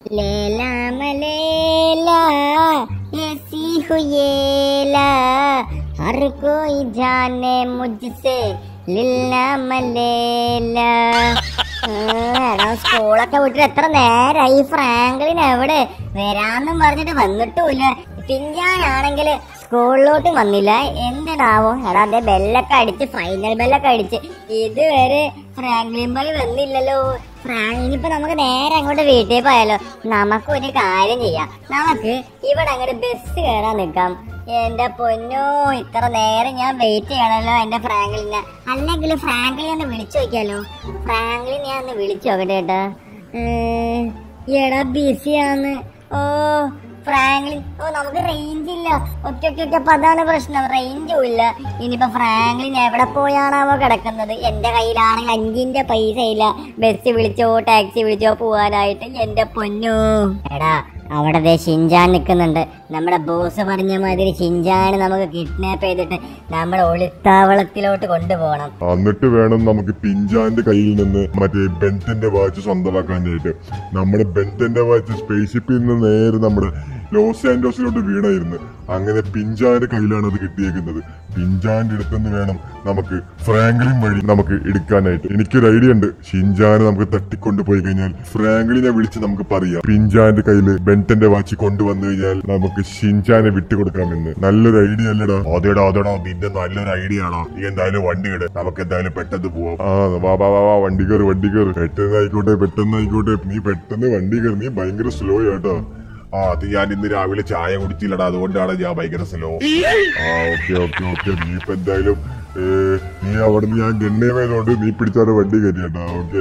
लेला मलेला ऐसी हुएला हर कोई जाने मुझसे ലില്ല മലേല എടാ സ്കൂളൊക്കെ വിട്ടിട്ട് എത്ര നേരായി ഫ്രാങ്ക്ലിൻ എവിടെ വരാന്നും പറഞ്ഞിട്ട് വന്നിട്ടുമില്ല പിഞ്ചാനാണെങ്കിൽ സ്കൂളിലോട്ട് വന്നില്ല എന്തിനാവോ എടാ അതെ ബെല്ലൊക്കെ അടിച്ച് ഫൈനൽ ബെല്ലൊക്കെ അടിച്ച് ഇതുവരെ ഫ്രാങ്ക്ലിൻ ബോയ് വന്നില്ലല്ലോ ഫ്രാങ്ക് ഇനിയിപ്പോ നമുക്ക് നേരെ അങ്ങോട്ട് വീട്ടിൽ പോയാലോ നമുക്ക് ഒരു കാര്യം ചെയ്യാം നമുക്ക് ഇവിടെ അങ്ങോട്ട് ബസ് കയറാൻ നിൽക്കാം എന്റെ പൊന്നോ ഇത്ര നേരം ഞാൻ വെയിറ്റ് ചെയ്യണല്ലോ എന്റെ ഫ്രാങ്ക്ലിനെ അല്ലെങ്കിൽ ഫ്രാങ്ക്ലിനെ ഒന്ന് വിളിച്ചു നോക്കിയാലോ ഫ്രാങ്ക്ലിൻ ഞാൻ ഒന്ന് വിളിച്ചു നോക്കട്ടെ കേട്ടാ ഏ, എടാ ബിസിയാന്ന് ഓ ഫ്രാങ്ക്ലിൻ ഓ നമുക്ക് റേഞ്ച് ഇല്ല ഒറ്റ ഒറ്റ ഒറ്റ അപ്പൊ അതാണ് പ്രശ്നം റേഞ്ചും ഇല്ല ഇനിയിപ്പോ ഫ്രാങ്ക്ലിൻ എവിടെ പോയാണാവോ കിടക്കുന്നത് എന്റെ കയ്യിലാണെങ്കിൽ അഞ്ചിന്റെ പൈസ ഇല്ല ബസ് വിളിച്ചോ ടാക്സി വിളിച്ചോ പോവാനായിട്ട് എന്റെ പൊന്നോ എടാ അവിടെ ദേ ഷിൻജാൻ നിൽക്കുന്നുണ്ട് നമ്മുടെ ബോസ് പറഞ്ഞ മാതിരി ഷിൻജാനെ നമുക്ക് കിഡ്നാപ്പ് ചെയ്തിട്ട് നമ്മുടെ ഒളിത്താവളത്തിലോട്ട് കൊണ്ടുപോകണം എന്നിട്ട് വേണം നമുക്ക് പിഞ്ചാന്റെ കയ്യിൽ നിന്ന് മറ്റേ ബെൻറ്റന്റെ വാച്ച് സ്വന്തമാക്കാനായിട്ട് നമ്മുടെ ബെൻറ്റന്റെ വാച്ച് സ്പേസ്ഷിപ്പിൽ നിന്ന് നേരെ നമ്മുടെ ലോസ് ആൻഡോസിലോട്ട് വീണായിരുന്നു അങ്ങനെ പിഞ്ചാന്റെ കയ്യിലാണ് അത് കിട്ടിയേക്കുന്നത് പിഞ്ചാന്റെ അടുത്തുനിന്ന് വേണം നമുക്ക് ഫ്രാങ്ക്ലിൻ വഴി നമുക്ക് എടുക്കാനായിട്ട് എനിക്കൊരു ഐഡിയ ഉണ്ട് ഷിൻജാനെ നമുക്ക് തട്ടിക്കൊണ്ട് പോയി കഴിഞ്ഞാൽ ഫ്രാങ്ക്ലിനെ വിളിച്ച് നമുക്ക് പറയാം പിഞ്ചാന്റെ കയ്യിൽ ബെൻറ്റന്റെ വാച്ച് കൊണ്ടുവന്നു കഴിഞ്ഞാൽ നമുക്ക് ഷിൻജാനെ വിട്ടുകൊടുക്കാമെന്ന് നല്ലൊരു ഐഡിയ അല്ലടാ അതേടാ അതേടാ നിന്റെ നല്ലൊരു ഐഡിയ ആണോ നീ എന്തായാലും വണ്ടി ഇട് നമുക്ക് എന്തായാലും പെട്ടെന്ന് പോവാം ആ വാ വാ വാ വാ വണ്ടി കയറി വണ്ടി കയറി പെട്ടെന്ന് ആയിക്കോട്ടെ പെട്ടെന്ന് ആയിക്കോട്ടെ നീ പെട്ടെന്ന് വണ്ടി കയറി നീ ഭയങ്കര സ്ലോ ആട്ടോ ആ അത് ഞാൻ ഇന്ന് രാവിലെ ചായ കുടിച്ചില്ലടാ അതുകൊണ്ടാണ് ഞാൻ ഭയങ്കര സ്ലോ ആ ഓക്കെ ഓക്കെ ഓക്കെ നീ ഇപ്പൊ എന്തായാലും ഏ, നീ അവിടെ നിന്ന് ഞാൻ ഗണ്യമായതുകൊണ്ട് നീ പിടിച്ചാണ് വണ്ടി കയറ്റിയട്ടാ ഓക്കെ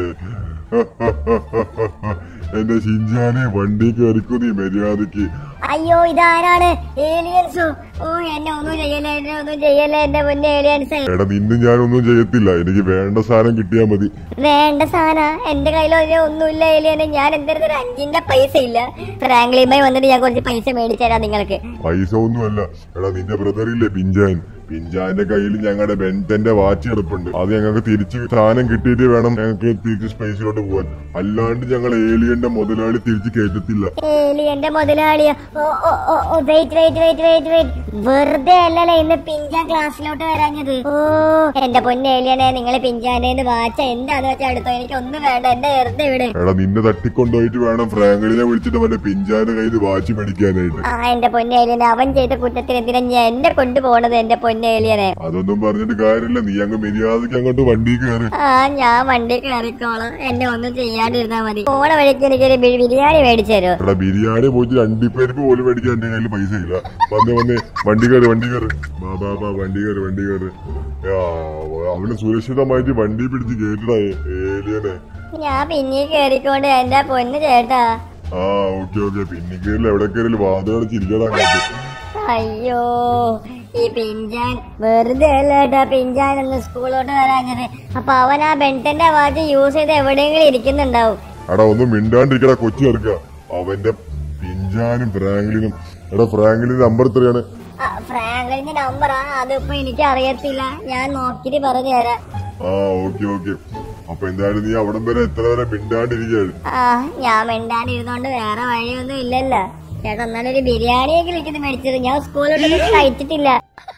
എന്റെ ഷിൻജാനെ വണ്ടി കയറിക്കൂ നീ മര്യാദക്ക് അയ്യോ ഇതാരാണ് ഏലിയൻസോ ഓ എന്നെ ഒന്നും ചെയ്യല്ലേ എന്നെ ഒന്നും ചെയ്യല്ലേ എന്റെ മുന്നേ ഏലിയൻസ് എടാ നിന്നും ഞാനൊന്നും ചെയ്യത്തില്ല എനിക്ക് വേണ്ട സാധനം കിട്ടിയാ മതി വേണ്ട സാധന എന്റെ കയ്യിൽ ഒരു ഒന്നുമില്ല ഏലിയനെ ഞാൻ എന്തെങ്കിലും ഒരു അഞ്ചിന്റെ പൈസ ഇല്ല ഫ്രാങ്ക്ലിമായി വന്നിട്ട് ഞാൻ കുറച്ച് പൈസ മേടിച്ചു തരാം നിങ്ങൾക്ക് പൈസ ഒന്നുമല്ല എടാ നിന്റെ ബ്രദർ ഇല്ലേ പിഞ്ചാൻ പിഞ്ചാന്റെ കയ്യിൽ ഞങ്ങളുടെ ബെൻറ്റന്റെ വാച്ച് കിടപ്പുണ്ട് അത് ഞങ്ങൾക്ക് തിരിച്ച് സാധനം കിട്ടിയിട്ട് വേണം ഞങ്ങൾക്ക് തിരിച്ച് സ്പേസിലോട്ട് പോകാൻ അല്ലാണ്ട് ഞങ്ങൾ ഏലിയന്റെ മുതലാളി തിരിച്ച് കയറ്റത്തില്ല ഏലിയന്റെ മുതലാളിയോ ഓ ഓ ഓ ഓ wait wait wait wait wait വെറുതെ അല്ലല്ലേ ഇന്ന് പിഞ്ചാൻ ക്ലാസ്സിലോട്ട് വരാഞ്ഞത് ഓ എന്റെ പൊന്നെ ഏലിയനെ നിങ്ങൾ പിഞ്ചാന്റെ വാച്ച എന്താന്ന് വെച്ചാൽ എടുത്തോ എനിക്ക് ഒന്നും വേണ്ട എന്റെ വെറുതെ വിട് എടാ നിന്നെ തട്ടിക്കൊണ്ടുപോയിട്ട് വേണം ഫ്രാങ്കളിനെ വിളിച്ചിട്ട് മറ്റേ പിഞ്ചാന്റെ കയ്യിൽ വാച്ച് മേടിക്കാനായിട്ട് ആ എന്റെ പൊന്നെ ഏലിയനെ അവൻ ചെയ്ത കുറ്റത്തിന് എന്തിനാ ഞാൻ എന്നെ കൊണ്ടുപോകണത് എന്റെ പൊന്നെ ഏലിയനെ അതൊന്നും പറഞ്ഞിട്ട് കാര്യമില്ല നീ അങ്ങ് മര്യാദക്ക് അങ്ങോട്ട് വണ്ടി കയറി ആ ഞാൻ വണ്ടി കയറിക്കോളാം എന്നെ ഒന്നും ചെയ്യാണ്ടിരുന്നാ മതി പോണ വഴിക്ക് എനിക്കൊരു ബി- ബിരിയാണി മേടിച്ചു തരുമോ എടാ ബിരിയാണി പോയിട്ട് രണ്ടിപ്പേർക്ക് പോലും മേടിക്കാൻ എന്റെ കയ്യിൽ പൈസ ഇല്ല വന്ന് വന്ന് വണ്ടി കയറി വണ്ടി കയറി ബാ ബാ ബാ വണ്ടി കയറി വണ്ടി കയറി ആ, അവന് സുരക്ഷിതമായിട്ട് വണ്ടി പിടിച്ച് കേട്ടിടാ ഏലിയനെ ഞാൻ പിന്നെ കയറിക്കൊണ്ട് എന്റെ പൊന്ന് ചേട്ടാ ആ ഓക്കെ ഓക്കെ പിന്നെ കയറില്ല എവിടെ കയറില്ല വാതകളെ ചിരിക്കടാ അങ്ങോട്ട് അയ്യോ ഈ പിഞ്ചാൻ വെറുതെ അല്ല കേട്ടാ പിഞ്ചാൻ ഒന്ന് സ്കൂളിലോട്ട് വരാഞ്ഞത് അപ്പൊ അവൻ ആ ബെൻറ്റന്റെ വാച്ച് യൂസ് ചെയ്ത് എവിടെയെങ്കിലും ഇരിക്കുന്നുണ്ടാവും എടാ ഒന്നും മിണ്ടാണ്ടിരിക്കടാ കൊച്ചു ചേർക്ക അവന്റെ പിഞ്ചാനും ഫ്രാങ്ക്ലിനും എടാ ഫ്രാങ്ക്ലിന്റെ നമ്പർ എത്രയാണ് ആ, ഫ്രാങ്ക്ലിന്റെ നമ്പറാ അതിപ്പോ എനിക്ക് അറിയത്തില്ല ഞാൻ നോക്കിട്ട് പറഞ്ഞു തരാം ആ ഓക്കെ ഓക്കെ അപ്പൊ എന്തായാലും നീ അവിടം വരെ എത്ര വരെ മിണ്ടാണ്ടിരിക്കുകയാണ് ആ ഞാൻ മിണ്ടാണ്ടിരുന്നോണ്ട് വേറെ വഴിയൊന്നും ഇല്ലല്ലോ ചേട്ടാ എന്നാലൊരു ബിരിയാണിയെങ്കിലും എനിക്ക് മേടിച്ചത് ഞാൻ സ്കൂളിലോട്ട് കഴിച്ചിട്ടില്ല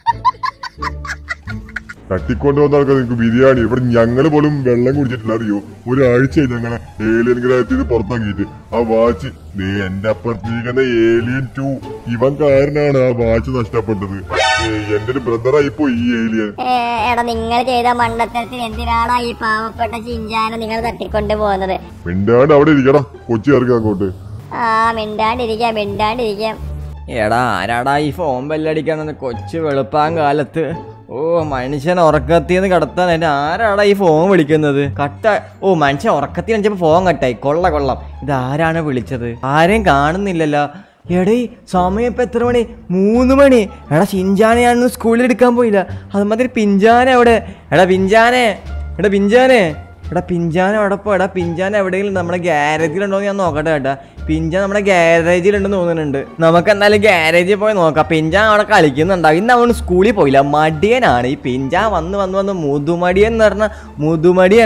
തട്ടിക്കൊണ്ട് വന്ന ആൾക്കാർ നിങ്ങക്ക് ബിരിയാണി ഇവിടെ ഞങ്ങള് പോലും വെള്ളം കുടിച്ചിട്ടില്ല അറിയോ ഒരാഴ്ചയായി ഞങ്ങളെ ഏലിയൻ ഗ്രഹത്തിൽ നിന്ന് പുറത്താക്കിയിട്ട് ആ വാച്ച് ദേ എന്റെ അപ്പുറത്തിരിക്കുന്ന ഏലിയൻ ടു ഇവൻ കാരനാണ് ആ വാച്ച് നഷ്ടപ്പെട്ടത് ഏ, എന്റെ ഒരു ബ്രദറായി പോയി ഈ ഏലിയൻ ഏ, എടാ നിങ്ങൾ ചെയ്ത മണ്ടത്തരത്തിൽ എന്തിനാടാ ഈ പാവപ്പെട്ട ചിഞ്ചാനെ നിങ്ങൾ തട്ടിക്കൊണ്ട് പോകുന്നത് മിണ്ടാണ്ട് അവിടെ ഇരിക്കടാ കൊച്ചി ഇറങ്ങി അങ്ങോട്ട് ആ മിണ്ടാണ്ടിരിക്കാം മിണ്ടാണ്ടിരിക്കാം എടാ ആരാടാ ഈ ഫോൺ ബെല്ലടിക്കണമെന്ന് കൊച്ചു വെളുപ്പാൻ കാലത്ത് ഓ മനുഷ്യൻ ഉറക്കത്തിന്ന് കിടത്താൻ എന്നെ ആരാടാ ഈ ഫോൺ വിളിക്കുന്നത് കട്ട ഓ മനുഷ്യൻ ഉറക്കത്തിൽ വെച്ചപ്പോ ഫോൺ കട്ടായി കൊള്ള കൊള്ളം ഇത് ആരാണ് വിളിച്ചത് ആരെയും കാണുന്നില്ലല്ലോ എടേ സമയം ഇപ്പൊ എത്ര മണി മൂന്ന് മണി എടാ ഷിൻജാനെ ഞാൻ സ്കൂളിൽ എടുക്കാൻ പോയില്ല അതുമാതിരി പിഞ്ചാനെ അവിടെ എടാ പിഞ്ചാനെ എടാ പിഞ്ചാനെ എടാ പിഞ്ചാൻ അവിടെ പോ എടാ പിഞ്ചാൻ എവിടെയെങ്കിലും നമ്മുടെ ഗ്യാരേജിലുണ്ടോ എന്ന് ഞാൻ നോക്കട്ടെ കേട്ടാ പിഞ്ചാൻ നമ്മുടെ ഗ്യാരേജിലുണ്ടെന്ന് തോന്നുന്നുണ്ട് നമുക്ക് എന്തായാലും ഗ്യാരേജിൽ പോയി നോക്കാം പിഞ്ചാൻ അവിടെ കളിക്കുന്നുണ്ടാവും ഇന്ന് അവൻ സ്കൂളിൽ പോയില്ല മടിയനാണ് ഈ പിഞ്ചാൻ വന്ന് വന്ന് വന്ന് മുതുമടിയൻ എന്ന് പറഞ്ഞാൽ മുതുമടിയനാണ്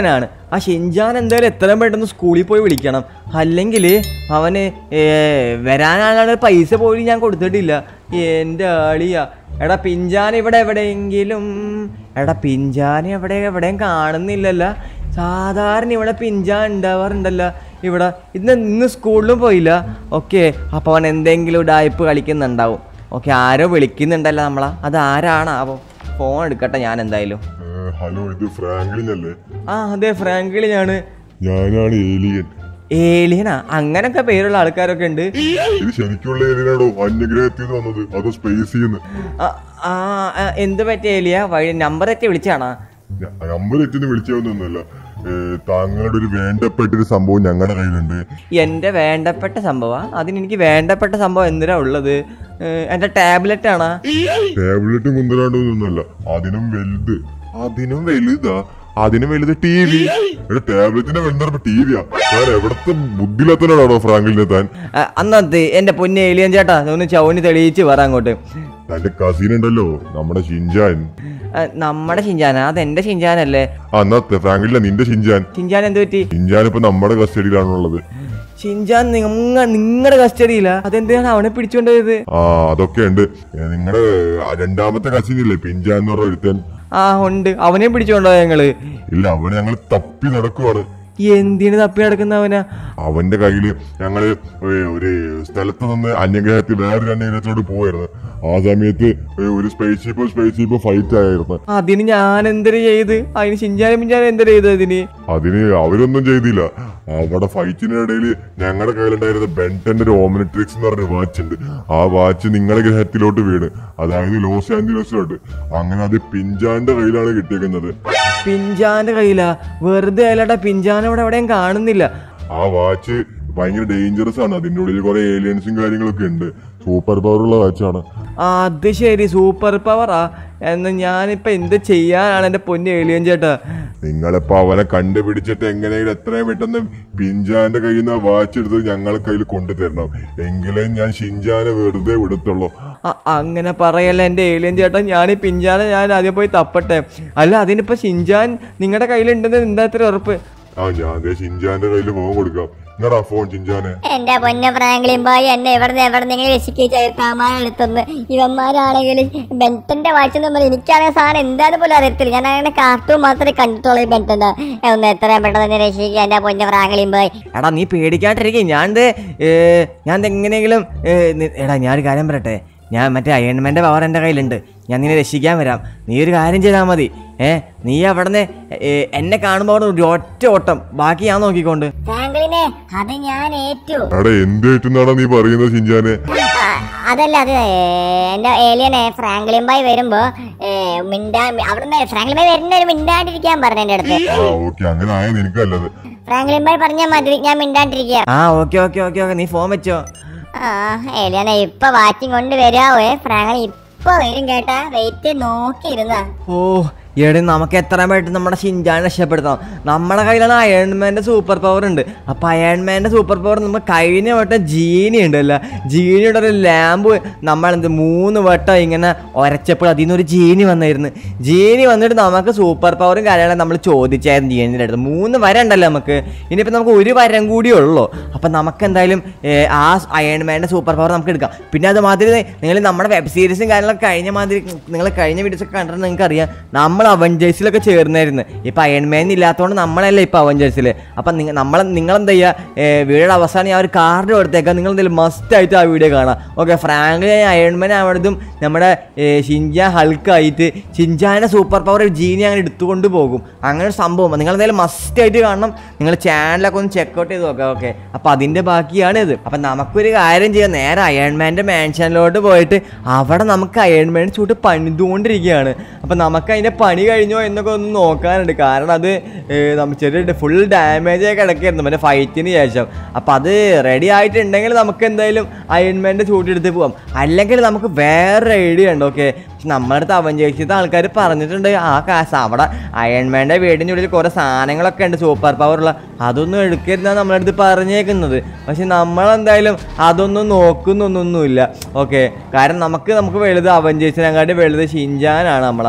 ആ ഷിൻജാൻ എന്തായാലും എത്രയും പെട്ടെന്ന് സ്കൂളിൽ പോയി വിളിക്കണം അല്ലെങ്കിൽ അവന് ഏ, വരാനാണ് പൈസ പോലും ഞാൻ കൊടുത്തിട്ടില്ല എൻ്റെ ആളിയാ എടാ പിഞ്ചാൻ ഇവിടെ എവിടെയെങ്കിലും എടാ പിഞ്ചാൻ എവിടെ എവിടെയും കാണുന്നില്ലല്ലോ സാധാരണ ഇവിടെ പിഞ്ചാൻ ഉണ്ടാവാറുണ്ടല്ലോ ഇവിടെ ഇന്ന് ഇന്ന് സ്കൂളിലും പോയില്ല ഓക്കെ അപ്പോൾ അവൻ എന്തെങ്കിലും ഉടായ്പ് കളിക്കുന്നുണ്ടാവും ഓക്കെ ആരോ വിളിക്കുന്നുണ്ടല്ലോ നമ്മളാ അത് ആരാണാവോ ഫോൺ എടുക്കട്ടെ ഞാൻ എന്തായാലും ഏ, ഹലോ ഇത് ഫ്രാങ്ക്ലിൻ അല്ലേ ആ അതെ ഫ്രാങ്ക്ലിനാണ് ഞാനാണ് ഏലിയൻ ഏലിയനാ അങ്ങനൊക്കെ പേരുള്ള ആൾക്കാരൊക്കെ ഉണ്ട് ഇത് ശരിക്കുള്ള ഏലിയനാണോ അന്യഗ്രഹത്തിൽ നിന്ന് വന്നത് അതോ സ്പേസിൽ നിന്ന് ആ, ആ ആ, എന്ത് പറ്റിയ ഏലിയ വഴി നമ്പർ എത്തി വിളിച്ചാണാ നമ്പർ എത്തിന്ന് വിളിച്ചതൊന്നുമല്ല താങ്കളുടെ ഒരു വേണ്ടപ്പെട്ടൊരു സംഭവം ഞങ്ങളുടെ കയ്യിലുണ്ട് എൻ്റെ വേണ്ടപ്പെട്ട സംഭവം അതിന് എനിക്ക് വേണ്ടപ്പെട്ട സംഭവം എന്തിനാ ഉള്ളത് ഏ, എൻ്റെ ടാബ്ലറ്റ് ആണാ ടാബ്ലറ്റ് മുന്തലാണ്ടൊന്നുമല്ല അതിനും വലുത് അതിനും വലുതാ അതിനും വലുത് ടി വി എടാ ടാബ്ലറ്റിന്റെ വലുതാണ് ടി വിയാ ഞാൻ എവിടത്തെ ബുദ്ധിയില്ലാത്തനാണോ ഫ്രാങ്കിലിനെ താൻ ആ, അന്നത്തെ എൻ്റെ പൊന്നെ ഏലിയൻ ചേട്ടാ ഒന്ന് ചൗന് തെളിയിച്ച് പറ അങ്ങോട്ട് തന്റെ കസീൻ ഉണ്ടല്ലോ നമ്മുടെ ഷിൻജാൻ ആ, നമ്മുടെ ഷിഞ്ചാന അതെന്റെ ഷിഞ്ചാനല്ലേ ആ എന്നാ ഫ്രാങ്കിലില്ല നിന്റെ ഷിൻജാൻ ഷിഞ്ചാൻ എന്ത് പറ്റി ഷിൻജാൻ ഇപ്പൊ നമ്മുടെ കസ്റ്റഡിയിലാണുള്ളത് ഷിഞ്ചാൻ നിങ്ങ നിങ്ങളുടെ കസ്റ്റഡിയില്ല അതെന്തിനാണ് അവനെ പിടിച്ചുകൊണ്ടുപോയത് ആ അതൊക്കെ ഉണ്ട് നിങ്ങളുടെ രണ്ടാമത്തെ കസിൻ ഇല്ലേ പിഞ്ചാൻ എന്ന് പറഞ്ഞ ഒരുത്തൻ ആ ഉണ്ട് അവനെ പിടിച്ചുകൊണ്ടുപോയ ഞങ്ങള് ഇല്ല അവനെ ഞങ്ങൾ തപ്പി നടക്കുവാണ് എന്തിനു തപ്പി നടക്കുന്ന അവനാ അവന്റെ കയ്യില് ഞങ്ങള് ഒരു- ഒരു സ്ഥലത്ത് നിന്ന് അന്യഗ്രഹത്തിൽ വേറൊരു അന്യഗ്രഹത്തിലോട്ട് പോവായിരുന്നു ആ സമയത്ത് ഒരു spaceship spaceship fight ആയിരുന്നു അതിന് ഞാൻ എന്തൊരു ചെയ്ത് അതിന് ഷിഞ്ചാനും പിഞ്ചാനും എന്തൊരു ചെയ്ത് അതിന് അതിന് അവരൊന്നും ചെയ്തില്ല അവിടെ ഫൈറ്റിനിടയിൽ ഞങ്ങളുടെ കയ്യിലുണ്ടായിരുന്ന ബെൻറ്റന്റെ ഒരു ഓമിനിട്രിക്സ് എന്ന് പറഞ്ഞ വാച്ച് ഉണ്ട് ആ വാച്ച് നിങ്ങളുടെ ഗ്രഹത്തിലോട്ട് വീണ് അതായത് ലോസ് ആഞ്ചലസിലോട്ട് അങ്ങനെ അത് പിഞ്ചാന്റെ കയ്യിലാണ് കിട്ടിയേക്കുന്നത് പിഞ്ചാന്റെ കയ്യിലാ വെറുതെ അല്ലടാ പിഞ്ചാൻ അവിടെ എവിടെയും കാണുന്നില്ല ആ വാച്ച് ഭയങ്കര ഡേഞ്ചറസ് ആണ് അതിന്റെ ഉള്ളിൽ കുറെ ഏലിയൻസും കാര്യങ്ങളൊക്കെ ഉണ്ട് സൂപ്പർ പവർ ഉള്ള വാച്ചാണ് അത് ശരി സൂപ്പർ പവറാ എന്ന് ഞാനിപ്പോ എന്ത് ചെയ്യാനാണ് എന്റെ പൊന്ന് ഏലിയൻ ചേട്ടാ നിങ്ങളിപ്പോ അവനെ കണ്ടുപിടിച്ചിട്ട് എങ്ങനെയെങ്കിലും എത്രയും പെട്ടെന്ന് പിഞ്ചാന്റെ കയ്യിൽ നിന്ന് ആ വാച്ച് എടുത്ത് ഞങ്ങളെ കയ്യിൽ കൊണ്ടുതരണം എങ്കിലേ ഞാൻ ഷിൻജാനെ വെറുതെ വിടത്തുള്ളൂ അ- അങ്ങനെ പറയല്ല എൻ്റെ ഏലിയൻ ചേട്ടാ ഞാൻ ഈ പിഞ്ചാനെ ഞാൻ ആദ്യം പോയി തപ്പട്ടെ അല്ല അതിനിപ്പോ ഷിഞ്ചാൻ നിങ്ങളുടെ കയ്യിലുണ്ടെന്ന് എന്താ ഇത്ര ഉറപ്പ് ആ ഞാൻ ദേ ഷിൻജാന്റെ കയ്യിൽ ഫോൺ കൊടുക്കാം ഇങ്ങടാ ഫോൺ ഷിൻജാനെ എന്റെ പൊന്ന ഫ്രാങ്ക്ലിൻ ബോയ് എന്നെ എവിടുന്ന് എവിടെന്നെങ്കിലും രക്ഷിക്കുക സാമാനം എടുത്തൊന്ന് ഇവന്മാരാണെങ്കിൽ ബെൻറ്റന്റെ വായിച്ചെന്ന് പറഞ്ഞാൽ എനിക്കാണെങ്കിൽ സാധനം എന്താന്ന് പോലും അറിയത്തില്ല ഞാൻ അങ്ങനെ കാർട്ടൂൺ മാത്രമേ കണ്ടിട്ടുള്ളൂ ഈ ബെൻറ്റന്റെ ഒന്ന് എത്രയും പെട്ടെന്ന് എന്നെ രക്ഷിക്കുക എന്റെ പൊന്ന ഫ്രാങ്ക്ലിൻ ബോയ് എടാ നീ പേടിക്കാണ്ടിരിക്കും ഞാൻ ദേ, ഏ, ഞാൻ ദേ എങ്ങനെയെങ്കിലും ഏ, നി- എടാ ഞാനൊരു കാര്യം പറയട്ടെ ഞാൻ മറ്റേ അയൺമെൻ്റെ പവർ എൻ്റെ കയ്യിലുണ്ട് ഞാൻ നിന്നെ രക്ഷിക്കാൻ വരാം നീ ഒരു കാര്യം ചെയ്താൽ മതി ഏ നീ അവിടുന്ന് ഏ, എന്നെ കാണുമ്പോൾ അവിടെ ഒരു ഒറ്റ ഓട്ടം ബാക്കി ഞാൻ നോക്കിക്കൊണ്ട് ഫ്രാങ്ക്ലിനെ അത് ഞാൻ ഏറ്റു എടാ എന്തേറ്റെന്നാടാ നീ പറയുന്നത് ഷിൻജാനെ ആ, അതല്ല അത് എന്റെ ഏലിയനെ ഫ്രാങ്ക്ലിൻ ബായ് വരുമ്പോ ഏ, മിണ്ടാ അവിടുന്ന് ഫ്രാങ്ക്ലിൻ ബായ് വരുന്ന ഒരു മിണ്ടാണ്ടിരിക്കാൻ പറഞ്ഞു എന്റെ അടുത്ത് ആ ഓക്കെ അങ്ങനെ ആയത് എനിക്കല്ലത് ഫ്രാങ്ക്ലിൻ ബായ് പറഞ്ഞാൽ മതി ഞാൻ മിണ്ടാണ്ടിരിക്കുക ആ ഓക്കെ ഓക്കെ ഓക്കെ ഓക്കെ നീ ഫോൺ വെച്ചോ ആ ഏലിയനെ ഇപ്പൊ വാച്ചിങ് കൊണ്ട് വരാവേ ഫ്രാങ്ക്ലിൻ ഇപ്പൊ വരും കേട്ടാ വെയിറ്റ് നോക്കിയിരുന്ന ഓ എടി നമുക്ക് എത്രയും പെട്ടെന്ന് നമ്മുടെ ഷിൻജാൻ രക്ഷപ്പെടുത്താം നമ്മുടെ കയ്യിലാണ് അയൺമാൻ്റെ സൂപ്പർ പവർ ഉണ്ട് അപ്പം അയൺമാൻ്റെ സൂപ്പർ പവർ നമ്മൾ കഴിഞ്ഞ വട്ടം ജീനി ഉണ്ടല്ലോ ജീനിയുടെ ഒരു ലാമ്പ് നമ്മളെന്ത് മൂന്ന് വട്ടം ഇങ്ങനെ ഒരച്ചപ്പോൾ അതിൽ നിന്നൊരു ജീനി വന്നായിരുന്നു ജീനി വന്നിട്ട് നമുക്ക് സൂപ്പർ പവറും കാര്യങ്ങളും നമ്മൾ ചോദിച്ചായിരുന്നു ജീനിയുടെ അടുത്ത് മൂന്ന് വര ഉണ്ടല്ലോ നമുക്ക് ഇനിയിപ്പോൾ നമുക്ക് ഒരു വരം കൂടി ഉള്ളൂ അപ്പം നമുക്ക് എന്തായാലും ഏ, ആ അയൺമാൻ്റെ സൂപ്പർ പവർ നമുക്ക് എടുക്കാം പിന്നെ അത് മാതിരി നിങ്ങൾ നമ്മുടെ വെബ് സീരീസും കാര്യങ്ങളൊക്കെ കഴിഞ്ഞ മാതിരി നിങ്ങൾ കഴിഞ്ഞ വീഡിയോസ് ഒക്കെ കണ്ടിട്ട് നിങ്ങൾക്ക് അറിയാം നമ്മൾ അവഞ്ചേഴ്സിലൊക്കെ ചേർന്നായിരുന്നു ഇപ്പം അയൺമാൻ ഇല്ലാത്തതുകൊണ്ട് നമ്മളല്ല ഇപ്പം അവഞ്ചേഴ്സിൽ അപ്പം നിങ്ങൾ നമ്മൾ നിങ്ങൾ എന്താ ചെയ്യുക വീഡിയോയുടെ അവസാനം ഞാൻ ഒരു കാർഡ് കൊടുത്തേക്കാം നിങ്ങൾ എന്തെങ്കിലും മസ്റ്റ് ആയിട്ട് ആ വീഡിയോ കാണാം ഓക്കെ ഫ്രാങ്ക്ലി അയൺമാൻ ആവണതും നമ്മുടെ ഷിൻജാൻ ഹൾക്കായിട്ട് ഷിൻജാൻ്റെ സൂപ്പർ പവർ ജീനി അങ്ങനെ എടുത്തുകൊണ്ട് പോകും അങ്ങനെ ഒരു സംഭവം നിങ്ങൾ എന്തായാലും മസ്റ്റ് ആയിട്ട് കാണണം നിങ്ങൾ ചാനലൊക്കെ ഒന്ന് ചെക്കൗട്ട് ചെയ്ത് നോക്കാം ഓക്കെ അപ്പം അതിൻ്റെ ബാക്കിയാണ് ഇത് അപ്പം നമുക്കൊരു കാര്യം ചെയ്യാം നേരെ അയൺമാൻ്റെ മാൻഷനിലോട്ട് പോയിട്ട് അവിടെ നമുക്ക് അയൺമാൻ ചൂട്ട് പണിതുകൊണ്ടിരിക്കുകയാണ് അപ്പം നമുക്ക് അതിൻ്റെ പണി കഴിഞ്ഞോ എന്നൊക്കെ ഒന്ന് നോക്കാനുണ്ട് കാരണം അത് ഏഹ്, നമുക്ക് ചെറിയ ഫുൾ ഡാമേജ് ആയി കിടക്കായിരുന്നു മറ്റേ ഫൈറ്റിന് ശേഷം അപ്പം അത് റെഡി ആയിട്ടുണ്ടെങ്കിൽ നമുക്ക് എന്തായാലും അയൺമാൻ്റെ ചൂട്ടെടുത്ത് പോവാം അല്ലെങ്കിൽ നമുക്ക് വേറൊരു ഐഡിയ ഉണ്ട് ഓക്കെ പക്ഷെ നമ്മുടെ അടുത്ത് അവഞ്ചേഴ്സിത്തെ ആൾക്കാർ പറഞ്ഞിട്ടുണ്ട് ആ കാശ് അവിടെ അയൺമാൻ്റെ വീടിൻ്റെ ഉള്ളിൽ കുറേ സാധനങ്ങളൊക്കെ ഉണ്ട് സൂപ്പർ പവറുള്ള അതൊന്നും എടുക്കരുതെന്നാണ് നമ്മളെ അടുത്ത് പറഞ്ഞേക്കുന്നത് പക്ഷെ നമ്മളെന്തായാലും അതൊന്നും നോക്കുന്നൊന്നൊന്നുമില്ല ഓക്കെ കാരണം നമുക്ക് നമുക്ക് വലുത് അവഞ്ചേഴ്സിനെക്കാട്ടി വലുത് ഷിൻജാനാണ് നമ്മളെ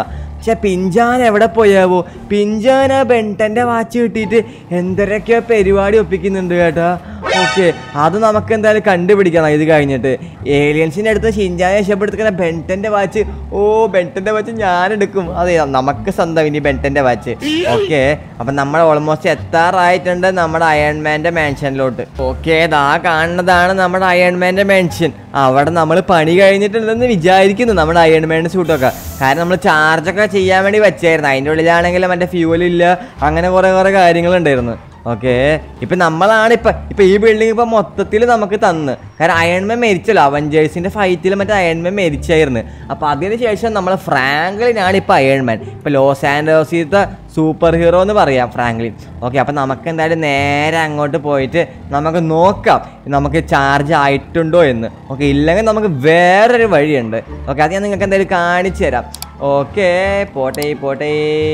പക്ഷെ പിഞ്ചാൻ എവിടെ പോയാവോ പിഞ്ചാൻ ആ ബെൻട്ടൻ്റെ വാച്ച് കിട്ടിയിട്ട് എന്തൊക്കെയോ പരിപാടി ഒപ്പിക്കുന്നുണ്ട് കേട്ടോ ഓക്കെ അത് നമുക്ക് എന്തായാലും കണ്ടുപിടിക്കണം ഇത് കഴിഞ്ഞിട്ട് ഏലിയൻസിൻ്റെ അടുത്ത് ഷിൻജാനെ രക്ഷപ്പെടുത്തുന്ന ബെൻട്ടൻ്റെ വാച്ച് ഓ ബെൻട്ടൻ്റെ വാച്ച് ഞാൻ എടുക്കും അതെ നമുക്ക് സ്വന്തം ഇനി ബെൻട്ടൻ്റെ വാച്ച് ഓക്കെ അപ്പം നമ്മൾ ഓൾമോസ്റ്റ് എത്താറായിട്ടുണ്ട് നമ്മുടെ അയൺമാൻ്റെ മാൻഷനിലോട്ട് ഓക്കെ ദാ കാണുന്നതാണ് നമ്മുടെ അയൺമാൻ്റെ മാൻഷൻ അവിടെ നമ്മൾ പണി കഴിഞ്ഞിട്ടുണ്ടെന്ന് വിചാരിക്കുന്നു നമ്മുടെ അയൺമാൻ്റെ സൂട്ടൊക്കെ കാരണം നമ്മൾ ചാർജൊക്കെ ചെയ്യാൻ വേണ്ടി വെച്ചായിരുന്നു അതിൻ്റെ ഉള്ളിലാണെങ്കിൽ മറ്റേ ഫ്യൂവൽ ഇല്ല അങ്ങനെ കുറേ കുറേ കാര്യങ്ങളുണ്ടായിരുന്നു ഓക്കെ ഇപ്പം നമ്മളാണ് ഇപ്പം ഇപ്പം ഈ ബിൽഡിംഗ് ഇപ്പം മൊത്തത്തിൽ നമുക്ക് തന്ന് കാരണം അയൺമൻ മരിച്ചല്ലോ അവഞ്ചേഴ്സിൻ്റെ ഫൈറ്റിൽ മറ്റേ അയൺമൻ മരിച്ചായിരുന്നു അപ്പോൾ അതിന് ശേഷം നമ്മൾ ഫ്രാങ്ക്ലിനാണ് ഇപ്പോൾ അയൺമാൻ ഇപ്പോൾ ലോസ് ആൻഡോസിലത്തെ സൂപ്പർ ഹീറോ എന്ന് പറയാം ഫ്രാങ്ക്ലിൻ ഓക്കെ അപ്പം നമുക്ക് എന്തായാലും നേരെ അങ്ങോട്ട് പോയിട്ട് നമുക്ക് നോക്കാം നമുക്ക് ചാർജ് ആയിട്ടുണ്ടോ എന്ന് ഓക്കെ ഇല്ലെങ്കിൽ നമുക്ക് വേറൊരു വഴിയുണ്ട് ഓക്കെ അത് ഞാൻ നിങ്ങൾക്ക് എന്തായാലും കാണിച്ചു തരാം ഓക്കെ പോട്ടെ പോട്ടെ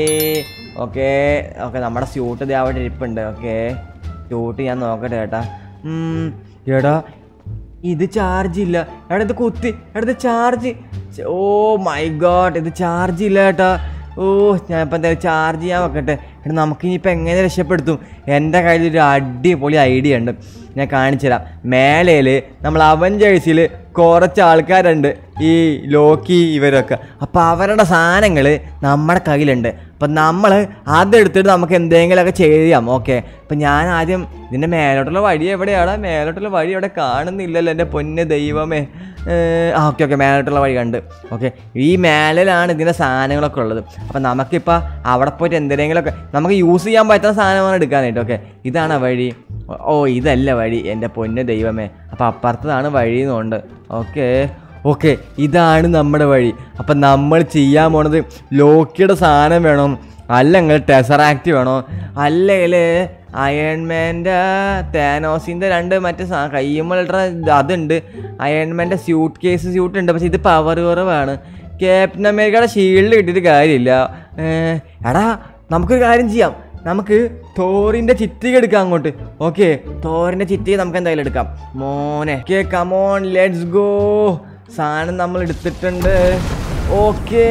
ഓക്കെ ഓക്കെ നമ്മുടെ സ്യൂട്ട് ഇത് അവിടെ ഇരിപ്പുണ്ട് ഓക്കെ സ്യൂട്ട് ഞാൻ നോക്കട്ടെ ചേട്ടാ ഉം, എടാ ഇത് ചാർജ് ഇല്ല എടാ ഇത് കുത്തി എടാ ഇത് ചാർജ് ഓ മൈ ഗോഡ് ഇത് ചാർജ് ഇല്ല ചേട്ടാ ഓ ഞാൻ ഇപ്പം എന്തായാലും ചാർജ് ചെയ്യാൻ വെക്കട്ടെ എടാ നമുക്ക് ഇനിയിപ്പോൾ എങ്ങനെ രക്ഷപ്പെടുത്തും എൻ്റെ കയ്യിൽ ഒരു അടിപൊളി ഐഡിയ ഉണ്ട് ഞാൻ കാണിച്ചു തരാം മേലയിൽ നമ്മൾ അവഞ്ചേഴ്സിൽ കുറച്ച് ആൾക്കാരുണ്ട് ഈ ലോക്കി ഇവരൊക്കെ അപ്പോൾ അവരുടെ സാധനങ്ങൾ നമ്മുടെ കയ്യിലുണ്ട് അപ്പം നമ്മൾ അതെടുത്തിട്ട് നമുക്ക് എന്തെങ്കിലുമൊക്കെ ചെയ്യാം ഓക്കെ അപ്പം ഞാൻ ആദ്യം ഇതിൻ്റെ മേലോട്ടുള്ള വഴി എവിടെയാണ് മേലോട്ടുള്ള വഴി അവിടെ കാണുന്നില്ലല്ലോ എൻ്റെ പൊന്ന് ദൈവമേ ഏഹ്, ആ ഓക്കെ ഓക്കെ മേലോട്ടുള്ള വഴി കണ്ട് ഓക്കെ ഈ മേലിലാണ് ഇതിൻ്റെ സാധനങ്ങളൊക്കെ ഉള്ളത് അപ്പം നമുക്കിപ്പോൾ അവിടെ പോയിട്ട് എന്തെങ്കിലുമൊക്കെ നമുക്ക് യൂസ് ചെയ്യാൻ പറ്റുന്ന സാധനമാണ് എടുക്കാനായിട്ട് ഓക്കെ ഇതാണ് ആ വഴി ഓ ഇതല്ല വഴി എൻ്റെ പൊന്ന് ദൈവമേ അപ്പം അപ്പുറത്തതാണ് വഴി എന്നുണ്ട് ഓക്കെ ഓക്കെ ഇതാണ് നമ്മുടെ വഴി അപ്പം നമ്മൾ ചെയ്യാൻ പോണത് ലോക്കിയുടെ സാധനം വേണം അല്ലെങ്കിൽ ടെസറാക്റ്റ് വേണോ അല്ലെങ്കിൽ അയൺമാൻ്റെ താനോസിൻ്റെ രണ്ട് മറ്റേ സാ കയ്യുമ്പോഴുള്ള അതുണ്ട് അയൺമാൻ്റെ സ്യൂട്ട് കേസ് സ്യൂട്ട് ഉണ്ട് പക്ഷേ ഇത് പവർ കുറവാണ് ക്യാപ്റ്റൻ അമേരിക്കയുടെ ഷീൽഡ് കിട്ടിയിട്ട് കാര്യമില്ല ഏഹ്, എടാ നമുക്കൊരു കാര്യം ചെയ്യാം നമുക്ക് തോറിൻ്റെ ചിറ്റിക എടുക്കാം അങ്ങോട്ട് ഓക്കെ തോറിൻ്റെ ചിറ്റിക നമുക്ക് എന്തായാലും എടുക്കാം മോനെ ഓക്കെ കമോൺ ലെറ്റ്സ് ഗോ സാധനം നമ്മൾ എടുത്തിട്ടുണ്ട് ഓക്കേ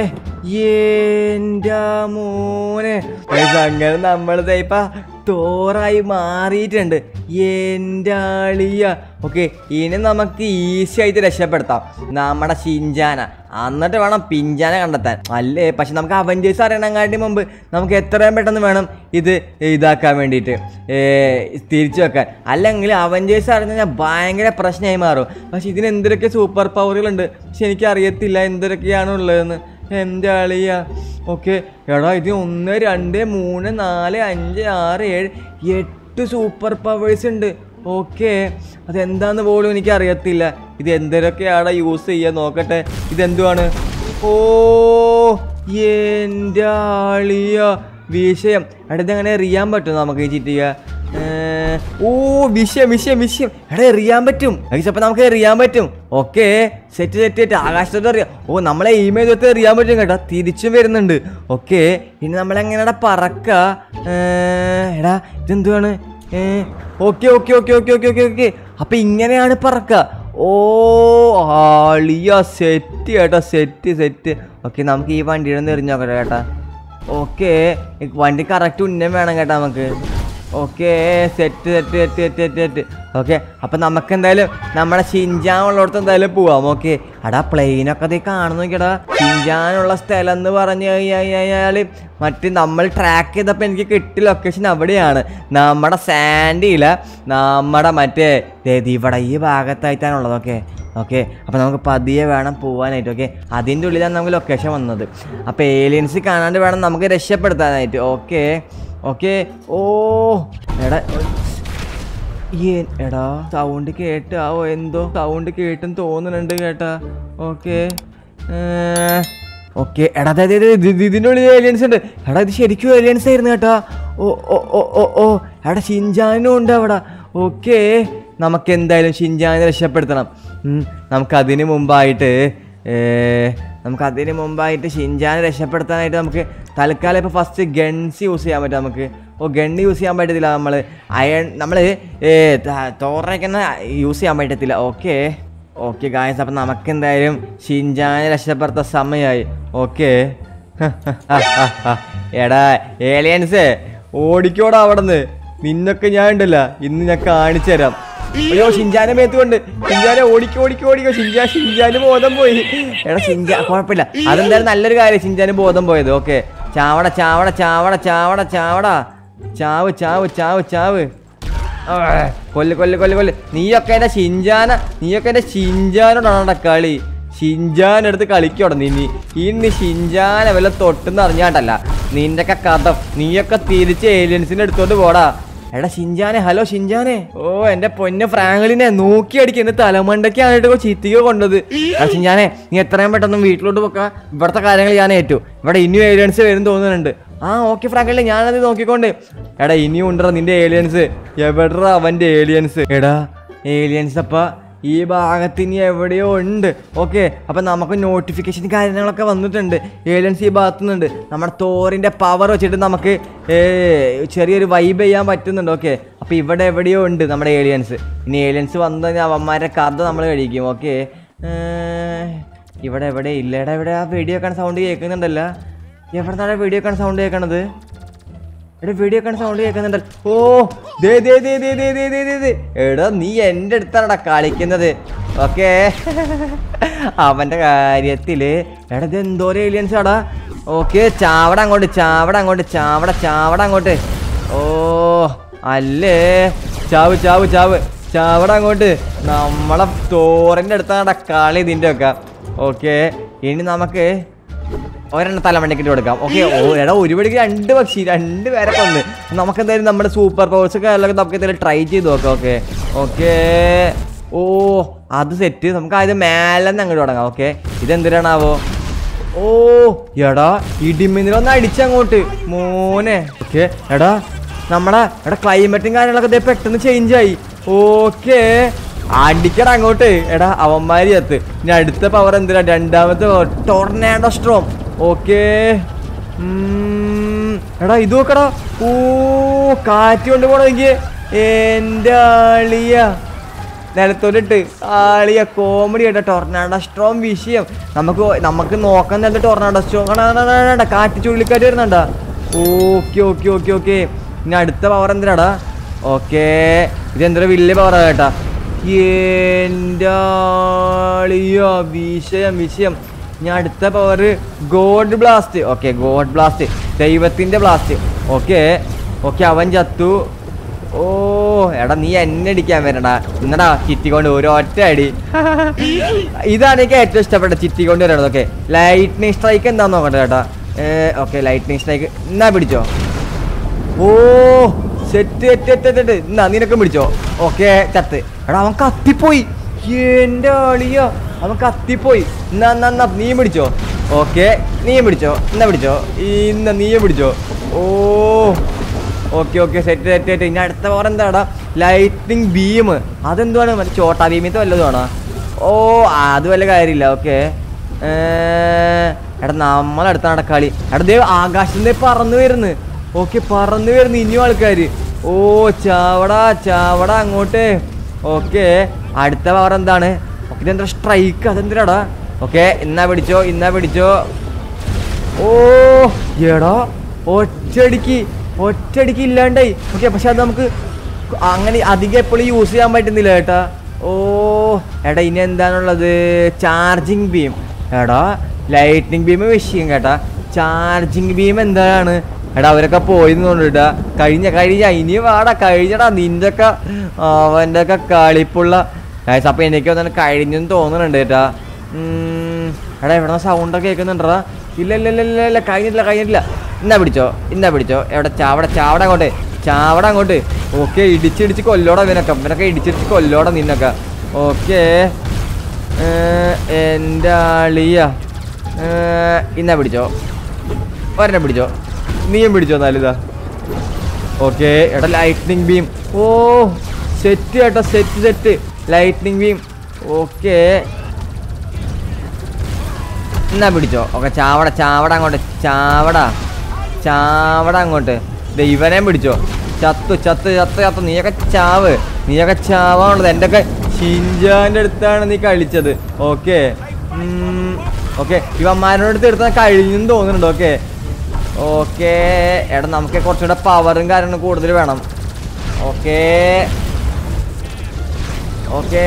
എൻ്റെ മോനെ ഗയ്സ്, അങ്ങനെ നമ്മൾ ഇപ്പ തോറായി മാറിയിട്ടുണ്ട് എൻ്റെ അളിയ ഓക്കെ ഇനി നമുക്ക് ഈസി ആയിട്ട് രക്ഷപ്പെടുത്താം നമ്മുടെ ഷിൻജാന എന്നിട്ട് വേണം പിഞ്ചാന കണ്ടെത്താൻ അല്ലേ പക്ഷെ നമുക്ക് അവഞ്ചേഴ്സ് അറിയണങ്ങാട്ടി മുമ്പ് നമുക്ക് എത്രയും പെട്ടെന്ന് വേണം ഇത് ഇതാക്കാൻ വേണ്ടിയിട്ട് ഏ, തിരിച്ചു വെക്കാൻ അല്ലെങ്കിൽ അവഞ്ചേഴ്സ് അറിഞ്ഞു കഴിഞ്ഞാൽ ഭയങ്കര പ്രശ്നമായി മാറും പക്ഷെ ഇതിന് എന്തൊക്കെ സൂപ്പർ പവറുകളുണ്ട് പക്ഷെ എനിക്ക് അറിയത്തില്ല എന്തൊക്കെയാണ് ഉള്ളതെന്ന് എൻ്റെ അളിയ ഓക്കെ എടാ ഇത് ഒന്ന് രണ്ട് മൂന്ന് നാല് അഞ്ച് ആറ് ഏഴ് എട്ട് സൂപ്പർ പവേഴ്സ് ഉണ്ട് ഓക്കെ അതെന്താന്ന് പോലും എനിക്ക് അറിയത്തില്ല ഇത് എന്തൊക്കെയാണ് യൂസ് ചെയ്യാൻ നോക്കട്ടെ ഇതെന്തുവാണ് ഓ എൻ്റെ ആളിയ വിഷയം എടാ ഇതെങ്ങനെ എറിയാൻ പറ്റും നമുക്ക് ഈ ചിറ്റിക ഏർ, ഓ വിഷയം വിഷയം വിഷയം എടാ എറിയാൻ പറ്റും അപ്പം നമുക്ക് എറിയാൻ പറ്റും ഓക്കെ സെറ്റ് സെറ്റ് സെറ്റ് ആകാശത്തോട്ട് എറിയാം ഓ നമ്മളെ ഇമെയിൽ തൊട്ട് എറിയാൻ പറ്റും കേട്ടോ തിരിച്ചും വരുന്നുണ്ട് ഓക്കെ ഇനി നമ്മളെങ്ങനെയാടാ പറക്ക ഏർ, എടാ ഇതെന്തുവാണ് okay okay okay okay okay okay okay അപ്പം ഇങ്ങനെയാണ് പറക്ക ഓ ആളിയ സെറ്റ് കേട്ടോ സെറ്റ് സെറ്റ് ഓക്കെ നമുക്ക് ഈ വണ്ടിയുടെ ഒന്ന് എറിഞ്ഞു നോക്കട്ടെ കേട്ടാ ഓക്കെ വണ്ടി കറക്റ്റ് ഉന്നം വേണം കേട്ടോ നമുക്ക് okay set set set set set set okay അപ്പം നമുക്ക് എന്തായാലും നമ്മുടെ ഷിൻജാൻ ഉള്ളിടത്ത് എന്തായാലും പോവാം ഓക്കെ അടാ പ്ലെയിനൊക്കെ അതേ കാണുന്നു നോക്കിയടാ ഷിൻജാനുള്ള സ്ഥലം എന്ന് പറഞ്ഞു കഴിഞ്ഞാൽ മറ്റ് നമ്മൾ ട്രാക്ക് ചെയ്തപ്പോൾ എനിക്ക് കിട്ടിയ ലൊക്കേഷൻ അവിടെയാണ് നമ്മുടെ സാൻഡിയില നമ്മുടെ മറ്റേ ദേ ദേ ഇവിടെ ഈ ഭാഗത്തായിട്ടാണുള്ളത് ഓക്കെ ഓക്കെ അപ്പോൾ നമുക്ക് പതിയെ വേണം പോകാനായിട്ട് ഓക്കെ അതിൻ്റെ ഉള്ളിലാണ് നമുക്ക് ലൊക്കേഷൻ വന്നത് അപ്പോൾ ഏലിയൻസ് കാണാണ്ട് വേണം നമുക്ക് രക്ഷപ്പെടുത്താനായിട്ട് ഓക്കെ ഓക്കെ ഓ എടാ ഏ- എടാ സൗണ്ട് കേട്ടാവോ എന്തോ സൗണ്ട് കേട്ടും തോന്നുന്നുണ്ട് കേട്ടാ ഓക്കെ ഓക്കെ എടാ അതെ അതെ അതെ, ഇത് ഇതിൻ്റെ ഉള്ളിൽ ഏലിയൻസ് ഉണ്ട് എടാ ഇത് ശരിക്കും ഏലിയൻസ് ആയിരുന്നു കേട്ടാ ഓ ഓ ഓ ഓ ഓ എടാ ഷിൻജാനും ഉണ്ട് അവിടെ ഓക്കെ നമുക്ക് എന്തായാലും ഷിൻജാനെ രക്ഷപ്പെടുത്തണം ഉം, നമുക്കതിന് മുമ്പായിട്ട് ഏ, നമുക്കതിന് മുമ്പായിട്ട് ഷിൻജാനെ രക്ഷപ്പെടുത്താനായിട്ട് നമുക്ക് തൽക്കാലം ഇപ്പോൾ ഫസ്റ്റ് ഗൺസ് യൂസ് ചെയ്യാൻ പറ്റും നമുക്ക് ഓ ഗണ്ണ് യൂസ് ചെയ്യാൻ പറ്റത്തില്ല നമ്മൾ അയൺ നമ്മൾ തോറയ്ക്കുന്ന യൂസ് ചെയ്യാൻ പറ്റത്തില്ല ഓക്കെ ഓക്കെ ഗായസ് അപ്പം നമുക്ക് എന്തായാലും ഷിൻജാനെ രക്ഷപ്പെടുത്ത സമയമായി ഓക്കെ എടാ ഏലിയൻസേ ഓടിക്കോടാ അവിടുന്ന് നിന്നൊക്കെ ഞാൻ ഉണ്ടല്ല ഇന്ന് ഞാൻ കാണിച്ചു തരാം അയ്യോ ഷിഞ്ചാനെ മേത്തുകൊണ്ട് ഷിഞ്ചാനെ ഓടിക്കോ ഓടിക്കോ ഓടിക്കോ ഷിഞ്ചാ ഷിഞ്ചാന് ബോധം പോയി എടാ ഷിഞ്ചാ കുഴപ്പമില്ല അതെന്തായാലും നല്ലൊരു കാര്യം ഷിഞ്ചാന് ബോധം പോയത് ഓക്കെ ചാവട ചാവട ചാവട ചാവട ചാവട ചാവ് ചാവ് ചാവ് ചാവ് ആ, കൊല്ല് കൊല്ല് കൊല്ല് കൊല്ല് നീയൊക്കെ എന്റെ ഷിഞ്ചാന നീയൊക്കെ എന്റെ ഷിഞ്ചാനോടാണ് കളി ഷിഞ്ചാൻ എടുത്ത് കളിക്കോടെ നീ നീ ഇന്ന് ഷിഞ്ചാനെ വല്ല തൊട്ടെന്ന് അറിഞ്ഞാട്ടല്ല നിന്റെയൊക്കെ കഥ നീയൊക്കെ തിരിച്ച് ഏലിയൻസിനെ എടുത്തോണ്ട് പോടാ എടാ ഷിഞ്ചാനെ ഹലോ ഷിഞ്ചാനെ ഓ എന്റെ പൊന്ന് ഫ്രാങ്കളിനെ നോക്കി അടിക്കുന്ന തലമണ്ടയ്ക്കാണ് ചിത്തിക കൊണ്ടത് എടാ ഷിഞ്ചാനെ നീ എത്രയും പെട്ടെന്ന് വീട്ടിലോട്ട് പോക്കാ ഇവിടുത്തെ കാര്യങ്ങൾ ഞാൻ ഏറ്റു ഇവിടെ ഇനിയും ഏലിയൻസ് വരും തോന്നുന്നുണ്ട് ആ ഓക്കെ ഫ്രാങ്കല്ലേ ഞാനത് നോക്കിക്കൊണ്ട് എടാ ഇനിയും ഉണ്ടോ നിന്റെ ഏലിയൻസ് എവിടെടാ അവന്റെ ഏലിയൻസ് എടാ ഏലിയൻസ് അപ്പ ഈ ഭാഗത്ത് ഇനി എവിടെയോ ഉണ്ട് ഓക്കെ അപ്പൊ നമുക്ക് നോട്ടിഫിക്കേഷൻ കാര്യങ്ങളൊക്കെ വന്നിട്ടുണ്ട് ഏലിയൻസ് ഈ ഭാഗത്തു നിന്നുണ്ട് നമ്മുടെ തോറിന്റെ പവർ വെച്ചിട്ട് നമുക്ക് ഏ, ചെറിയൊരു വൈബ് ചെയ്യാൻ പറ്റുന്നുണ്ട് ഓക്കെ അപ്പൊ ഇവിടെ എവിടെയോ ഉണ്ട് നമ്മുടെ ഏലിയൻസ് ഇനി ഏലിയൻസ് വന്നു കഴിഞ്ഞാൽ അവന്മാരുടെ കഥ നമ്മൾ കഴിക്കും ഓക്കെ ഇവിടെ എവിടെ ഇല്ലടാ ഇവിടെ ആ വെടി വെക്കാൻ സൗണ്ട് കേൾക്കുന്നുണ്ടല്ലോ എവിടെ നിന്നാണ് വീഡിയോ കാണാൻ സൗണ്ട് കേൾക്കണത് എടാ വീഡിയോ കാണാൻ സൗണ്ട് കേൾക്കുന്നുണ്ട് ഓ ദേ ദേ ദേ ദേ ദേ ദേ ദേ ദേ ദേ എടാ നീ എൻ്റെ അടുത്താണടാ കളിക്കുന്നത് ഓക്കേ അവൻ്റെ കാര്യത്തില് എടാ ഇത് എന്തോരം ഏലിയൻസ് ആടാ ഓക്കെ ചാവട അങ്ങോട്ട് ചാവട അങ്ങോട്ട് ചാവട ചാവട അങ്ങോട്ട് ഓ അല്ലേ ചാവ് ചാവ് ചാവ് ചാവട അങ്ങോട്ട് നമ്മളെ തോറിൻ്റെ അടുത്താണടാ കളി ഇതിൻ്റെ ഒക്കെ ഓക്കെ ഇനി നമുക്ക് ഒരെണ്ണം തലമണ്ടക്കിട്ട് കൊടുക്കാം ഓക്കെ ഓ എടാ ഒരു പടിക്ക് രണ്ട് പക്ഷി രണ്ട് പേരെ കൊന്ന് നമുക്ക് എന്തായാലും നമ്മുടെ സൂപ്പർ പവേഴ്സ് ഒക്കെ അല്ലെങ്കിൽ നമുക്ക് എന്തായാലും ട്രൈ ചെയ്ത് നോക്കാം ഓക്കെ ഓക്കെ ഓ അത് സെറ്റ് നമുക്ക് ആദ്യം മേലെ നിന്ന് അങ്ങോട്ട് തുടങ്ങാം ഓക്കെ ഇതെന്തിനാണാവോ ഓ എടാ ഇടിമിന്നലൊന്ന് അടിച്ചങ്ങോട്ട് മോനെ ഓക്കെ എടാ നമ്മളെ എടാ ക്ലൈമറ്റും കാര്യങ്ങളൊക്കെ ദേ പെട്ടെന്ന് ചേഞ്ച് ആയി ഓക്കേ അടിക്കട അങ്ങോട്ട് എടാ അവന്മാരി എത്ത് ഇനി അടുത്ത പവർ എന്തിനാ രണ്ടാമത്തെ ടോർണാഡോ സ്ട്രോം ഓക്കേ എടാ ഇത് നോക്കടാ ഓ കാറ്റ് കൊണ്ട് പോണോ എനിക്ക് എൻ്റെ ആളിയ നിലത്തോലിട്ട് ആളിയ കോമഡി ആയിട്ട് ടൊർണാഡോ സ്ട്രോം വിഷയം നമുക്ക് നമുക്ക് നോക്കാൻ നല്ല ടൊർണാഡോ സ്ട്രോം കാറ്റ് ചുഴലിക്കാറ്റ് വരുന്നുണ്ടാ ഓക്കെ ഓക്കെ ഓക്കെ ഓക്കെ ഇനി അടുത്ത പവർ എന്തിനാടാ ഓക്കെ ഇതെന്തൊരു വലിയ പവറാ കേട്ടാ എൻ്റെ ആളിയ വിഷയം വിഷയം ഞാൻ അടുത്ത power god blast okay god blast ദൈവത്തിന്റെ ബ്ലാസ്റ്റ് ഓക്കെ ഓക്കെ അവൻ ചത്തു ഓ എടാ നീ എന്നെ അടിക്കാൻ വരണ്ടാ എന്നടാ ചിറ്റി കൊണ്ട് ഒരു ഒറ്റ അടി ഇതാണ് എനിക്ക് ഏറ്റവും ഇഷ്ടപ്പെട്ട ചിറ്റി കൊണ്ട് വരണത് ഓക്കെ ലൈറ്റ്നിങ് സ്ട്രൈക്ക് എന്താന്ന് നോക്കട്ടെ ചേട്ടാ ഓക്കെ ലൈറ്റ്നിങ് സ്ട്രൈക്ക് എന്നാ പിടിച്ചോ ഓ സെറ്റ് സെറ്റ് സെറ്റ് സെറ്റ് എന്നാ നിനക്കും പിടിച്ചോ ഓക്കെ ചത്ത് എടാ അവൻ കത്തിപ്പോയി എന്റെ ആളിയ അവൻ കത്തിപ്പോയി എന്നാ എന്നാ എന്നാ നീയും പിടിച്ചോ ഓക്കെ നീയും പിടിച്ചോ എന്നാ പിടിച്ചോ ഇന്ന നീയും പിടിച്ചോ ഓ okay okay set set set ഇനി അടുത്ത പവർ എന്താടാ ലൈറ്റിംഗ് ബീം അതെന്തുവാണ് മറ്റേ ചോട്ടാ ബീമിത്തെ വല്ലതുമാണോ ഓ അത് വല്ല കാര്യമില്ല ഓക്കെ എടാ നമ്മളടുത്താണ് കളി എടാ ദേ ആകാശത്ത് പറന്നു വരുന്നു ഓക്കെ പറന്നു വരുന്നു ഇനിയും ആൾക്കാര് ഓ ചാവട ചാവട അങ്ങോട്ട് ഓക്കെ അടുത്ത പവർ എന്താണ് ഓക്കെ ഇതെന്താ സ്ട്രൈക്ക് അതെന്തിനാടാ ഓക്കെ ഇന്നാ പിടിച്ചോ ഇന്നാ പിടിച്ചോ ഓ എടാ ഒറ്റടിക്ക് ഒറ്റടിക്ക് ഇല്ലാണ്ടായി ഓക്കെ പക്ഷെ അത് നമുക്ക് അങ്ങനെ അധികം എപ്പോഴും യൂസ് ചെയ്യാൻ പറ്റുന്നില്ല കേട്ടാ ഓ എടാ ഇനി എന്താണുള്ളത് ചാർജിങ് ബീം എടാ ലൈറ്റിംഗ് ബീം വിഷയം കേട്ടാ ചാർജിങ് ബീം എന്താണ് എടാ അവരൊക്കെ പോയി തോന്നിട്ടാ കഴിഞ്ഞ കഴിഞ്ഞ ഇനി വാടാ കഴിഞ്ഞടാ നിന്റെ ഒക്കെ അവൻ്റെ ഒക്കെ കളിപ്പുള്ള ഗൈസ് അപ്പൊ എനിക്ക് ഒന്നും കഴിഞ്ഞെന്ന് തോന്നുന്നുണ്ട് കേട്ടാ ഉം, എടാ എവിടെ സൗണ്ടൊക്കെ കേൾക്കുന്നുണ്ടടാ ഇല്ല ഇല്ല ഇല്ല ഇല്ല ഇല്ല കഴിഞ്ഞിട്ടില്ല കഴിഞ്ഞിട്ടില്ല ഇന്നാ പിടിച്ചോ ഇന്നാ പിടിച്ചോ എവിടെ ചാവട ചാവട അങ്ങോട്ട് ചാവട അങ്ങോട്ട് ഓക്കെ ഇടിച്ചിടിച്ച് കൊല്ലോടാ ഇവനൊക്കെ ഇവനൊക്കെ ഇടിച്ചിടിച്ച് കൊല്ലോടാ നിന്നൊക്കെ ഓക്കെ എൻ്റെ ആളിയ ഇന്നാ പിടിച്ചോ ഒരെണ്ണം പിടിച്ചോ നീയും പിടിച്ചോ നാലിതാ ഓക്കെ എടാ ലൈറ്റ്നിങ് ബീം ഓ സെറ്റ് കേട്ടോ set set lightning beam okay എന്നാ പിടിച്ചോ ഓക്കെ ചാവട ചാവട അങ്ങോട്ട് ചാവട ചാവട അങ്ങോട്ട് ദേ ഇവനെ പിടിച്ചോ ചത്തു ചത്ത് ചത്ത് ചത്ത് നീയൊക്കെ ചാവ് നീയൊക്കെ ചാവാനുള്ളത് എൻ്റെ ഒക്കെ ഷിൻജാൻ്റെ അടുത്താണ് നീ കളിച്ചത് ഓക്കെ ഓക്കെ ഇവന്മാരോട് അടുത്ത് എടുത്താൽ കഴിഞ്ഞെന്ന് തോന്നുന്നുണ്ട് ഓക്കെ ഓക്കെ എടാ നമുക്ക് കുറച്ചുകൂടെ പവറും കാര്യങ്ങളും കൂടുതൽ വേണം ഓക്കെ ഓക്കെ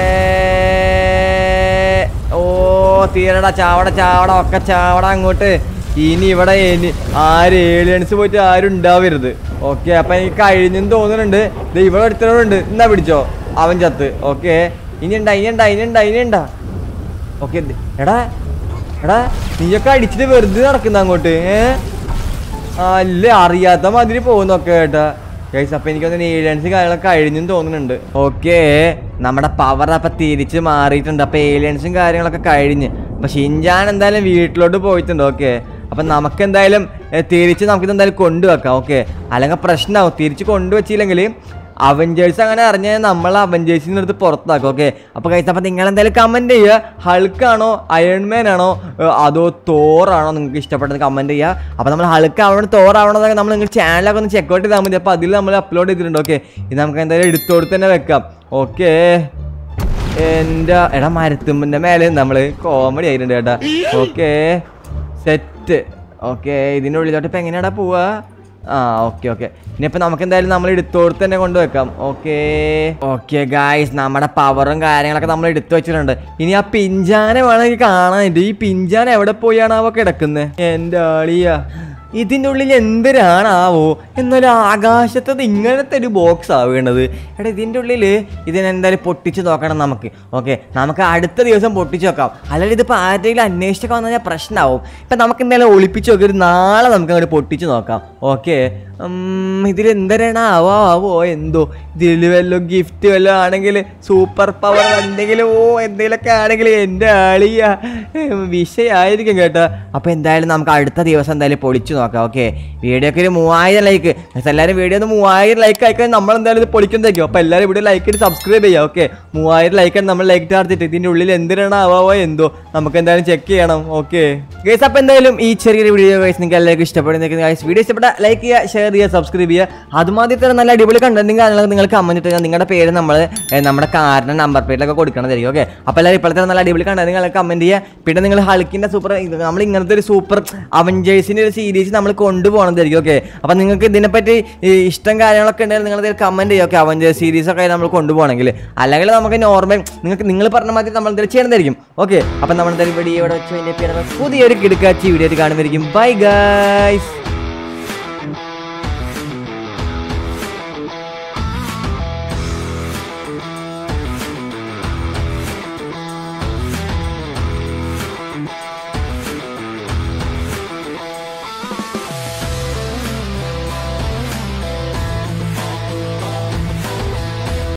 ഓ തീരടാ ചാവട ചാവട ഒക്കെ ചാവട അങ്ങോട്ട് ഇനി ഇവിടെ ഇനി ആര് ഏലിയൻസ് പോയിട്ട് ആരും ഉണ്ടാവരുത് ഓക്കെ അപ്പൊ എനിക്ക് കഴിഞ്ഞെന്ന് തോന്നുന്നുണ്ട് ദേ ഇവിടെ എടുത്തവരുണ്ട് എന്നാ പിടിച്ചോ അവൻ ചത്ത് ഓക്കെ ഇനി ഉണ്ടാ ഇനി ഉണ്ടാ ഇനി ഉണ്ടാ ഇനി ഉണ്ടാ ഓക്കെ എടാ എടാ നീയൊക്കെ അടിച്ചിട്ട് വെറുതെ നടക്കുന്ന അങ്ങോട്ട് ഏ അല്ല അറിയാത്ത മാതിരി പോകുന്നൊക്കെ കേട്ടാ ഗൈസ് അപ്പൊ എനിക്കൊന്ന് ഏലിയൻസ് കാര്യങ്ങളൊക്കെ കഴിഞ്ഞെന്ന് തോന്നുന്നുണ്ട് ഓക്കെ നമ്മുടെ പവർ അപ്പൊ തിരിച്ച് മാറിയിട്ടുണ്ട് അപ്പൊ ഏലിയൻസും കാര്യങ്ങളൊക്കെ കഴിഞ്ഞ് അപ്പൊ ഷിൻജാൻ എന്തായാലും വീട്ടിലോട്ട് പോയിട്ടുണ്ട് ഓക്കെ അപ്പൊ നമുക്ക് എന്തായാലും ഏ, തിരിച്ച് നമുക്കിത് എന്തായാലും കൊണ്ടുവെക്കാം ഓക്കെ അല്ലെങ്കിൽ പ്രശ്നമാവും തിരിച്ച് കൊണ്ടുവച്ചില്ലെങ്കിൽ അവഞ്ചേഴ്സ് അങ്ങനെ അറിഞ്ഞാൽ നമ്മൾ അവഞ്ചേഴ്സിന് അടുത്ത് പുറത്താക്കും ഓക്കെ അപ്പോൾ കഴിച്ച അപ്പോൾ നിങ്ങൾ എന്തായാലും കമൻറ്റ് ചെയ്യുക ഹൾക്കാണോ അയൺമാൻ ആണോ ഏഹ് അതോ തോറാണോ നിങ്ങൾക്ക് ഇഷ്ടപ്പെട്ടത് കമൻറ്റ് ചെയ്യുക അപ്പോൾ നമ്മൾ ഹൾക്ക് ആവണം തോറാവണോ എന്നൊക്കെ നമ്മൾ നിങ്ങൾ ചാനലൊക്കെ ഒന്ന് ചെക്കൗട്ട് ചെയ്താൽ മതി അപ്പോൾ അതിൽ നമ്മൾ അപ്ലോഡ് ചെയ്തിട്ടുണ്ട് ഓക്കെ ഇത് നമുക്ക് എന്തായാലും എടുത്തോടുത്ത് തന്നെ വെക്കാം ഓക്കെ എൻ്റെ എടാ മരത്തുമ്പിൻ്റെ മേലെ നമ്മൾ കോമഡി ആയിട്ടുണ്ട് ചേട്ടാ ഓക്കെ സെറ്റ് ഓക്കെ ഇതിൻ്റെ ഉള്ളിലോട്ട് ഇപ്പം എങ്ങനെയാടാ പോവാ ആ ഓക്കെ ഓക്കെ ഇനിയിപ്പോൾ നമുക്ക് എന്തായാലും നമ്മൾ എടുത്തോടുത്ത് തന്നെ കൊണ്ടുവെക്കാം ഓക്കെ ഓക്കെ ഗായ്സ് നമ്മുടെ പവറും കാര്യങ്ങളൊക്കെ നമ്മൾ എടുത്തു വെച്ചിട്ടുണ്ട് ഇനി ആ പിഞ്ചാനെ വേണമെങ്കിൽ കാണാനുണ്ട് ഈ പിഞ്ചാൻ എവിടെ പോയാണ് അവ കിടക്കുന്നത് എൻ്റെ ആളിയാ ഇതിൻ്റെ ഉള്ളിൽ എന്തിനാണാവോ എന്നാലും ആകാശത്തത് ഇങ്ങനത്തെ ഒരു ബോക്സ് ആവേണ്ടത് എടാ ഇതിൻ്റെ ഉള്ളിൽ ഇതിനെന്തായാലും പൊട്ടിച്ച് നോക്കണം നമുക്ക് ഓക്കെ നമുക്ക് അടുത്ത ദിവസം പൊട്ടിച്ച് നോക്കാം അല്ലെങ്കിൽ ഇതിപ്പോൾ ആരെങ്കിലും അന്വേഷിച്ചൊക്കെ വന്നു കഴിഞ്ഞാൽ പ്രശ്നമാവും ഇപ്പം നമുക്ക് എന്തായാലും ഒളിപ്പിച്ച് നോക്കി ഒരു നാളെ നമുക്ക് അങ്ങോട്ട് പൊട്ടിച്ച് നോക്കാം ഓക്കെ ഇതിൽ എന്തരാണ് ആവോ ആവോ എന്തോ ഇതിൽ വല്ലതും ഗിഫ്റ്റ് വല്ലതും ആണെങ്കിൽ സൂപ്പർ പവർ എന്തെങ്കിലും ഓ എന്തെങ്കിലുമൊക്കെ ആണെങ്കിൽ എൻ്റെ ആളിയ വിഷയമായിരിക്കും കേട്ടോ അപ്പോൾ എന്തായാലും നമുക്ക് അടുത്ത ദിവസം എന്തായാലും പൊളിച്ചു നോക്കാം ഓക്കെ വീഡിയോക്ക് ഒരു മൂവായിരം ലൈക്ക് എല്ലാവരും വീഡിയോ ഒന്ന് മൂവായിരം ലൈക്ക് ആയിക്കാൻ നമ്മൾ എന്തായാലും ഇത് പൊളിക്കുന്നതായിരിക്കും അപ്പോൾ എല്ലാവരും ഇവിടെ ലൈക്ക് ചെയ്ത് സബ്സ്ക്രൈബ് ചെയ്യുക ഓക്കെ മൂവായിരം ലൈക്കാണ് നമ്മൾ ലൈക്ക് ചാർജിട്ട് ഇതിൻ്റെ ഉള്ളിൽ എന്തിനാണ് ആവാവോ എന്തോ നമുക്ക് എന്തായാലും ചെക്ക് ചെയ്യണം ഓക്കെ ഗൈസ് അപ്പോൾ എന്തായാലും ഈ ചെറിയൊരു വീഡിയോ ഗൈസ് നിങ്ങൾക്ക് എല്ലാവർക്കും ഇഷ്ടപ്പെടുന്ന ഗൈസ് വീഡിയോ ഇഷ്ടപ്പെട്ട ലൈക്ക് ചെയ്യുക ഷെയർ ചെയ്യുക സബ്സ്ക്രൈബ് ചെയ്യുക അതുമാതിരി തന്നെ നല്ല അടിപൊളി കണ്ടന്റും കാര്യങ്ങളൊക്കെ നിങ്ങൾ കമന്റ് ഇട്ട് നിങ്ങളുടെ പേര് നമ്മൾ നമ്മുടെ കാറിൻ്റെ നമ്പർ പ്ലേറ്റിലൊക്കെ കൊടുക്കണതായിരിക്കും ഓക്കെ അപ്പോൾ എല്ലാവരും ഇപ്പോഴത്തെ നല്ല അടിപൊളി കണ്ടന്റ് നിങ്ങൾ കമന്റ് ചെയ്യുക പിന്നെ നിങ്ങൾ ഹൾക്കിൻ്റെ സൂപ്പർ നമ്മൾ ഇങ്ങനത്തെ ഒരു സൂപ്പർ അവഞ്ചേഴ്സിൻ്റെ ഒരു സീരീസ് നമ്മൾ കൊണ്ടുപോകണതായിരിക്കും ഓക്കെ അപ്പോൾ നിങ്ങൾക്ക് ഇതിനെപ്പറ്റി ഈ ഇഷ്ടം കാര്യങ്ങളൊക്കെ ഉണ്ടെങ്കിൽ നിങ്ങൾ കമന്റ് ചെയ്യുക ഓക്കെ അവഞ്ചേഴ്സ് സീരീസ് ഒക്കെ നമ്മൾ കൊണ്ടുപോകണമെങ്കിൽ അല്ലെങ്കിൽ നമുക്ക് നോർമൽ നിങ്ങൾക്ക് നിങ്ങൾ പറഞ്ഞ മാതിരി നമ്മൾ എന്തെങ്കിലും ചെയ്യണതായിരിക്കും ഓക്കെ അപ്പം നമ്മൾ എന്തായാലും വീഡിയോ ഇവിടെ വെച്ച് കഴിഞ്ഞാൽ പുതിയൊരു കിടക്കാച്ചി വീഡിയോ ആയിട്ട് കാണുമായിരിക്കും ബൈ ഗൈസ്